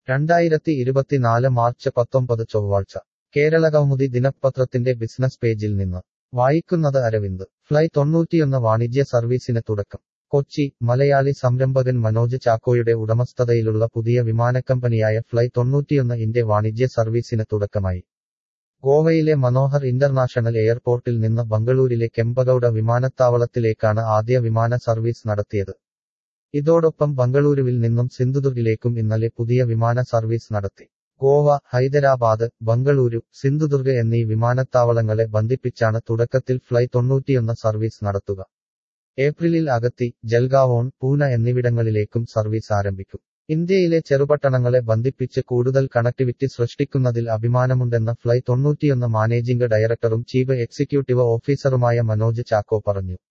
രണ്ടായിരത്തി ഇരുപത്തിനാല് മാർച്ച് പത്തൊമ്പത് ചൊവ്വാഴ്ച കേരളകൗമുദി ദിനപത്രത്തിന്റെ ബിസിനസ് പേജിൽ നിന്ന് വായിക്കുന്നത് അരവിന്ദ് ഫ്ലൈ തൊണ്ണൂറ്റിയൊന്ന് വാണിജ്യ സർവീസിന് തുടക്കം കൊച്ചി മലയാളി സംരംഭകൻ മനോജ് ചാക്കോയുടെ ഉടമസ്ഥതയിലുള്ള പുതിയ വിമാനക്കമ്പനിയായ ഫ്ലൈ തൊണ്ണൂറ്റിയൊന്ന് ഇന്റെ വാണിജ്യ സർവീസിന് തുടക്കമായി ഗോവയിലെ മനോഹർ ഇന്റർനാഷണൽ എയർപോർട്ടിൽ നിന്ന് ബംഗളൂരിലെ കെമ്പഗൌഡ വിമാനത്താവളത്തിലേക്കാണ് ആദ്യ വിമാന സർവീസ് നടത്തിയത് ഇതോടൊപ്പം ബംഗളൂരുവിൽ നിന്നും സിന്ധുദുർഗിലേക്കും ഇന്നലെ പുതിയ വിമാന സർവീസ് നടത്തി ഗോവ ഹൈദരാബാദ് ബംഗളൂരു സിന്ധുദുർഗ് എന്നീ വിമാനത്താവളങ്ങളെ ബന്ധിപ്പിച്ചാണ് തുടക്കത്തിൽ ഫ്ലൈ തൊണ്ണൂറ്റിയൊന്ന് സർവീസ് നടത്തുക ഏപ്രിലിൽ അഗത്തി ജൽഗാവോൺ പൂന എന്നിവിടങ്ങളിലേക്കും സർവീസ് ആരംഭിക്കും ഇന്ത്യയിലെ ചെറുപട്ടണങ്ങളെ ബന്ധിപ്പിച്ച് കൂടുതൽ കണക്ടിവിറ്റി സൃഷ്ടിക്കുന്നതിൽ അഭിമാനമുണ്ടെന്ന് ഫ്ലൈ തൊണ്ണൂറ്റിയൊന്ന് മാനേജിംഗ് ഡയറക്ടറും ചീഫ് എക്സിക്യൂട്ടീവ് ഓഫീസറുമായ മനോജ് ചാക്കോ പറഞ്ഞു